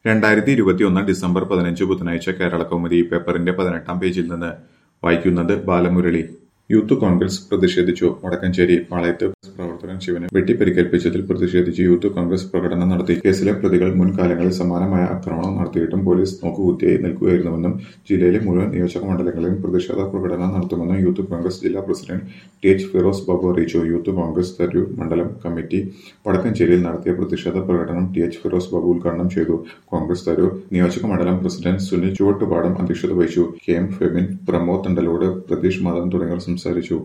രണ്ടായിരത്തി ഇരുപത്തിയൊന്ന് ഡിസംബർ പതിനഞ്ച് ബുധനാഴ്ച കേരള കൗമുദി പേപ്പറിന്റെ പതിനെട്ടാം പേജിൽ നിന്ന് വായിക്കുന്നത് ബാലമുരളി യൂത്ത് കോൺഗ്രസ് പ്രതിഷേധിച്ചു വടക്കഞ്ചേരി പാളയത്ത് പ്രവർത്തകൻ ശിവനെ വെട്ടിപ്പരിക്കേൽപ്പിച്ചതിൽ പ്രതിഷേധിച്ച് യൂത്ത് കോൺഗ്രസ് പ്രകടനം നടത്തി കേസിലെ പ്രതികൾ മുൻകാലങ്ങളിൽ സമാനമായ ആക്രമണം നടത്തിയിട്ടും പോലീസ് നോക്കുകുത്തിയായി നിൽക്കുകയായിരുന്നുവെന്നും ജില്ലയിലെ മുഴുവൻ നിയോജക മണ്ഡലങ്ങളിലും പ്രതിഷേധ പ്രകടനം നടത്തുമെന്നും യൂത്ത് കോൺഗ്രസ് ജില്ലാ president T H Firoz Babu അറിയിച്ചു യൂത്ത് കോൺഗ്രസ് തരൂർ മണ്ഡലം കമ്മിറ്റി വടക്കഞ്ചേരിയിൽ നടത്തിയ പ്രതിഷേധ പ്രകടനം ടി എച്ച് ഫിറോസ് ബാബു ഉദ്ഘാടനം ചെയ്തു കോൺഗ്രസ് തരൂർ നിയോജക മണ്ഡലം പ്രസിഡന്റ് സുനിൽ ചുവട്ടുപാടം അധ്യക്ഷത വഹിച്ചു കെ എം ഫെബിൻ പ്രമോദ് തണ്ടലോട് പ്രതീഷ് മാധവൻ തുടങ്ങിയവർ സംസാരിച്ചു